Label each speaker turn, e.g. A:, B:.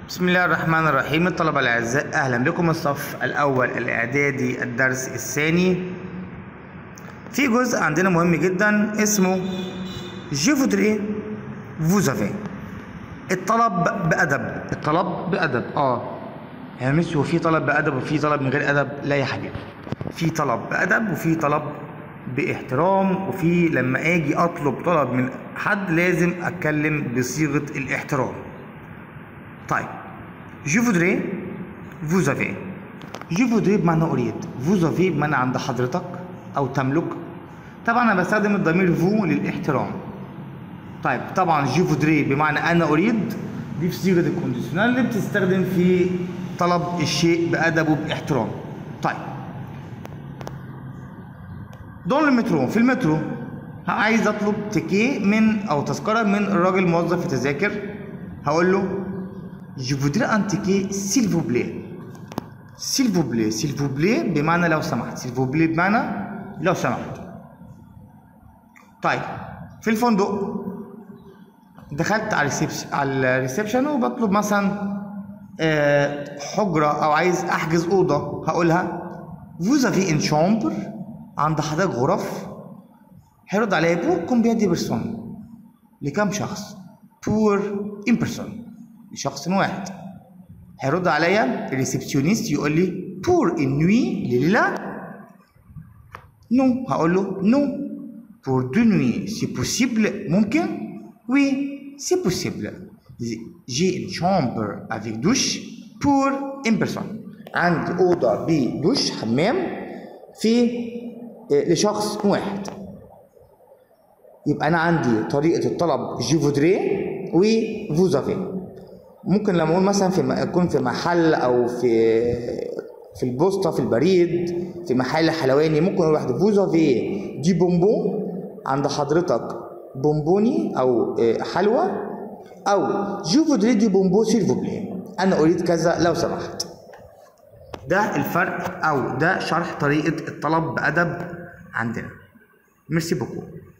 A: بسم الله الرحمن الرحيم الطلبة الأعزاء أهلا بكم الصف الأول الإعدادي الدرس الثاني في جزء عندنا مهم جدا اسمه جو فودري فوزافي الطلب بأدب الطلب بأدب اه يا مس هو في طلب بأدب وفي طلب من غير أدب لا يا حبيبي في طلب بأدب وفي طلب باحترام وفي لما اجي اطلب طلب من حد لازم اتكلم بصيغه الاحترام طيب جو فودري vous avez جو فودري بمعنى اريد vous avez بمعنى عند حضرتك او تملك طبعا انا بستخدم الضمير فو للاحترام طيب طبعا جو فودري بمعنى انا اريد دي في صيغه الكونديشنال اللي بتستخدم في طلب الشيء بادب وباحترام طيب دون المترو في المترو عايز اطلب تيكيه من او تذكره من الراجل موظف التذاكر هقول له جو فودري ان تيكيه سيل فو بلي سيل فو بلي سيل فو بلي بمعنى لو سمحت سيل فو بلي بمعنى لو سمحت طيب في الفندق دخلت على الريسبشن على الريسبشن وبطلب مثلا آه، حجره او عايز احجز اوضه هقولها vous avez une chambre عند حضرتك غرف هيرد عليا بو كومبيا دي بيرسون لكم شخص بور ان بيرسون لشخص واحد هيرد عليا الريسبشنست يقول لي بور ان نوي لليله نو هقول له نو بور دو نوي سي بوسيبل ممكن وي سي بوسيبل جي une chambre avec douche pour une personne عندي أوضة بدوش حمام في لشخص واحد يبقى انا عندي طريقه الطلب جي فودري و فوزافي ممكن لما اقول مثلا في اكون في محل او في في البوسطه في البريد في محل حلواني ممكن اقول واحد فوزافي دي بونبون عند حضرتك بونبوني او حلوى او جو فودري دي بونبون سيل فوبلي انا اريد كذا لو سمحت ده الفرق او ده شرح طريقه الطلب بادب عندنا ميرسي بوكو